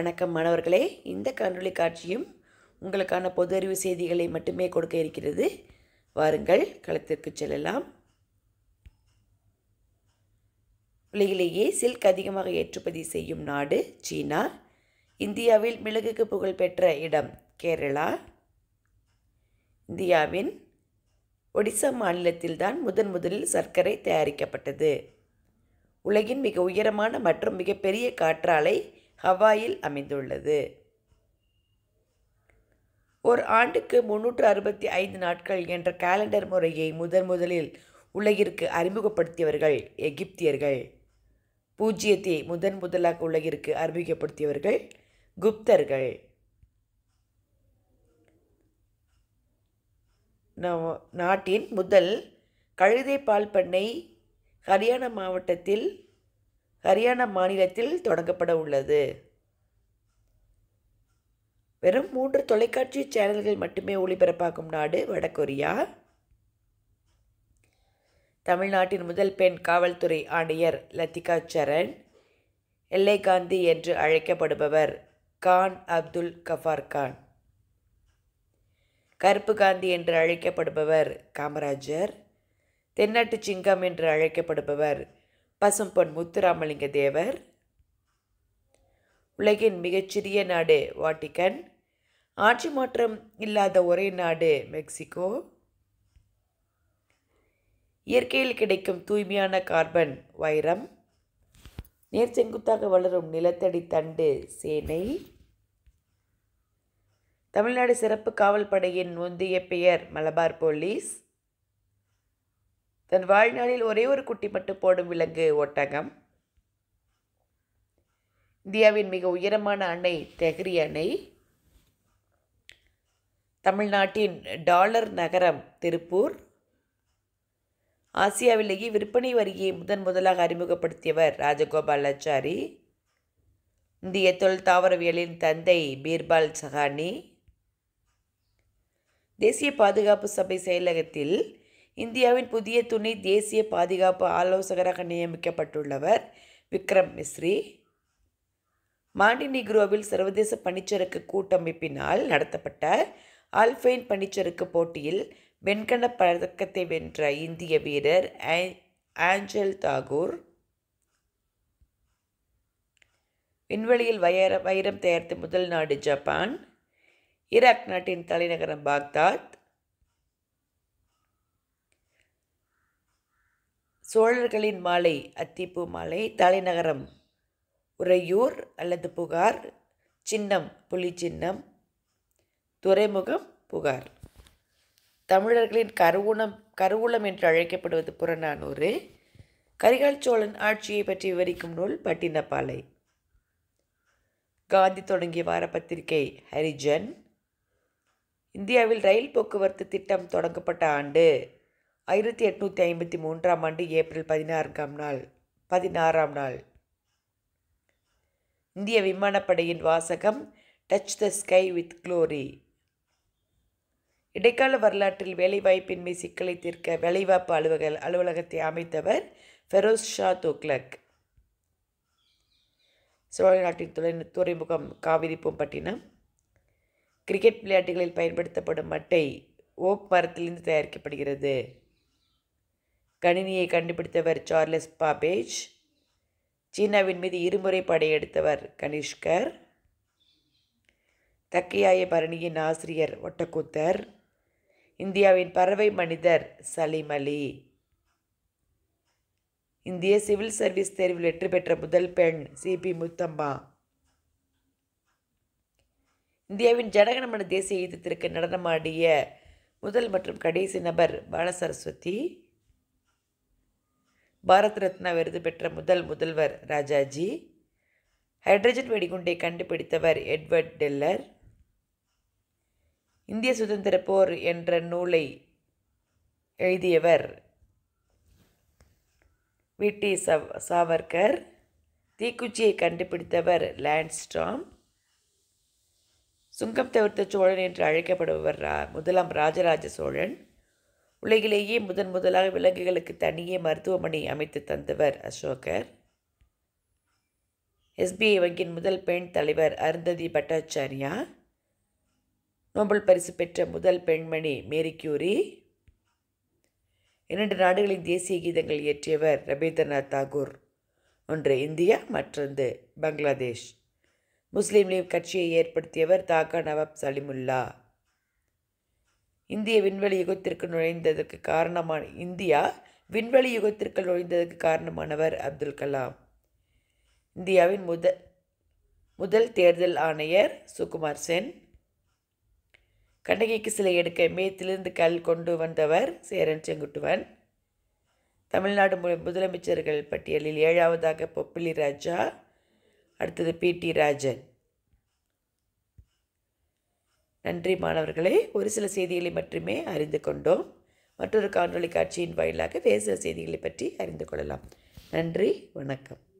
வணக்கம் மாணவர்களே இந்த காணொளி காட்சியும் உங்களுக்கான பொது அறிவு செய்திகளை மட்டுமே கொடுக்க இருக்கிறது வாருங்கள் களத்திற்கு செல்லலாம் உலகிலேயே சில்க் அதிகமாக ஏற்றுமதி செய்யும் நாடு சீனா இந்தியாவில் மிளகுக்கு புகழ்பெற்ற இடம் கேரளா இந்தியாவின் ஒடிசா மாநிலத்தில்தான் முதன் முதலில் சர்க்கரை தயாரிக்கப்பட்டது உலகின் மிக உயரமான மற்றும் மிகப்பெரிய காற்றாலை ஹவாயில் அமைந்துள்ளது ஒரு ஆண்டுக்கு முன்னூற்று அறுபத்தி ஐந்து நாட்கள் என்ற காலண்டர் முறையை முதன் முதலில் உலகிற்கு அறிமுகப்படுத்தியவர்கள் எகிப்தியர்கள் பூஜ்ஜியத்தை முதன் முதலாக உலகிற்கு அறிமுகப்படுத்தியவர்கள் குப்தர்கள் நா- நாட்டின் முதல் கழுதை பால் பண்ணை ஹரியானா மாவட்டத்தில் ஹரியானா மாநிலத்தில் தொடங்கப்பட உள்ளது வெறும் மூன்று தொலைக்காட்சி சேனல்கள் மட்டுமே ஒளிபரப்பாகும் நாடு வடகொரியா தமிழ்நாட்டின் முதல் பெண் காவல்துறை ஆணையர் லத்திகா சரண் எல்லை காந்தி என்று அழைக்கப்படுபவர் கான் அப்துல் கஃபார் கான் கருப்பு காந்தி என்று அழைக்கப்படுபவர் காமராஜர் தென்னாட்டு சிங்கம் என்று அழைக்கப்படுபவர் பசும்பொன் முத்துராமலிங்க தேவர் உலகின் மிகச்சிறிய நாடு வாட்டிக்கன் ஆட்சி மாற்றம் இல்லாத ஒரே நாடு மெக்சிகோ இயற்கையில் கிடைக்கும் தூய்மையான கார்பன் வைரம் நேர் செங்குத்தாக வளரும் நிலத்தடி தண்டு சேனை தமிழ்நாடு சிறப்பு காவல் படையின் முந்தைய பெயர் மலபார் போலீஸ் தன் வாழ்நாளில் ஒரே ஒரு குட்டி மட்டும் போடும் விலங்கு ஒட்டகம் இந்தியாவின் மிக உயரமான அணை தெஹ்ரி அணை தமிழ்நாட்டின் டாலர் நகரம் திருப்பூர் ஆசியாவிலேயே விற்பனை வரியை முதன் முதலாக அறிமுகப்படுத்தியவர் ராஜகோபாலாச்சாரி இந்திய தொல் தாவரவியலின் தந்தை பீர்பால் சஹானி தேசிய பாதுகாப்பு சபை செயலகத்தில் இந்தியாவின் புதிய துணை தேசிய பாதுகாப்பு ஆலோசகராக நியமிக்கப்பட்டுள்ளவர் விக்ரம் மிஸ்ரி மாண்டினிக்ரோவில் சர்வதேச பனிச்சறுக்கு கூட்டமைப்பினால் நடத்தப்பட்ட ஆல்பைன் பனிச்சறுக்கு போட்டியில் வெண்கலப் பதக்கத்தை வென்ற இந்திய வீரர் ஆ- ஆஞ்சல் தாகூர் விண்வெளியில் வைர வைரம் தயாரித்த முதல் நாடு ஜப்பான் ஈராக் நாட்டின் தலைநகரம் பாக்தாத் சோழர்களின் மாலை அத்திப்பூ மாலை தலைநகரம் உறையூர் அல்லது புகார் சின்னம் புலி சின்னம் துறைமுகம் புகார் தமிழர்களின் கருவூலம் கருவூலம் என்று அழைக்கப்படுவது புறநானூறு கரிகால் சோழன் ஆட்சியை பற்றி விவரிக்கும் நூல் பட்டினப்பாலை காந்தி தொடங்கிய வார பத்திரிகை ஹரிஜன் இந்தியாவில் ரயில் போக்குவரத்து திட்டம் தொடங்கப்பட்ட ஆண்டு ஆயிரத்தி எட்நூற்றி ஐம்பத்தி மூன்றாம் ஆண்டு ஏப்ரல் பதினான்காம் நாள் பதினாறாம் நாள் இந்திய விமானப்படையின் வாசகம் touch the sky with glory இடைக்கால வரலாற்றில் வேலைவாய்ப்பின்மை சிக்கலை தீர்க்க வேலைவாய்ப்பு அலுவலக அலுவலகத்தை அமைத்தவர் ஃபெரோஸ் ஷா துக்லக் சோழ நாட்டின் துறை துறைமுகம் காவிரி பூம்பட்டினம் கிரிக்கெட் விளையாட்டுகளில் பயன்படுத்தப்படும் மட்டை ஓக் மரத்திலிருந்து தயாரிக்கப்படுகிறது கணினியை கண்டுபிடித்தவர் சார்லஸ் பாபேஜ் சீனாவின் மீது இருமுறை படையெடுத்தவர் கனிஷ்கர் தக்கையாய பரணியின் ஆசிரியர் ஒட்டக்கூத்தர் இந்தியாவின் பறவை மனிதர் சலீம் அலி இந்திய சிவில் சர்வீஸ் தேர்வில் வெற்றி பெற்ற முதல் பெண் சிபி முத்தம்மா இந்தியாவின் ஜனகணமன தேசிய கீதத்திற்கு நடனமாடிய முதல் மற்றும் கடைசி நபர் பாலசரஸ்வதி பாரத் ரத்னா விருது பெற்ற முதல் முதல்வர் ராஜாஜி ஹைட்ரஜன் வெடிகுண்டை கண்டுபிடித்தவர் எட்வர்ட் டெல்லர் இந்திய சுதந்திர போர் என்ற நூலை எழுதியவர் விடி சவ் சாவர்கர் தீக்குச்சியை கண்டுபிடித்தவர் லான்ஸ்டாம் சுங்கம் தவிர்த்த சோழன் என்று அழைக்கப்படுபவர் ரா முதலாம் ராஜராஜ சோழன் உலகிலேயே முதன் முதலாக விலங்குகளுக்கு தனியே மருத்துவமனை அமைத்து தந்தவர் அசோகர் எஸ்பிஐ வங்கியின் முதல் பெண் தலைவர் அருந்ததி பட்டாச்சாரியா நோபல் பரிசு பெற்ற முதல் பெண்மணி மேரி கியூரி இரண்டு நாடுகளின் தேசிய கீதங்கள் இயற்றியவர் ரவீந்திரநாத் தாகூர் ஒன்று இந்தியா மற்றொன்று பங்களாதேஷ் முஸ்லீம் லீக் கட்சியை ஏற்படுத்தியவர் தாக்கா நவாப் சலிமுல்லா இந்திய விண்வெளி யுகத்திற்கு நுழைந்ததற்கு காரணமான இந்தியா விண்வெளி யுகத்திற்கு நுழைந்ததற்கு காரணமானவர் அப்துல் கலாம் இந்தியாவின் முத முதல் தேர்தல் ஆணையர் சுகுமார் சென் கண்ணகிக்கு சிலை எடுக்க மேத்திலிருந்து கல் கொண்டு வந்தவர் சேரன் செங்குட்டுவன் தமிழ்நாடு மு முதலமைச்சர்கள் பட்டியலில் ஏழாவதாக பொப்பிலி ராஜா அடுத்தது பி டி ராஜன் நன்றி மாணவர்களே ஒரு சில செய்திகளை மட்டுமே அறிந்து கொண்டோம் மற்றொரு காணொளி காட்சியின் வாயிலாக வேறு சில செய்திகளை பற்றி அறிந்து கொள்ளலாம் நன்றி வணக்கம்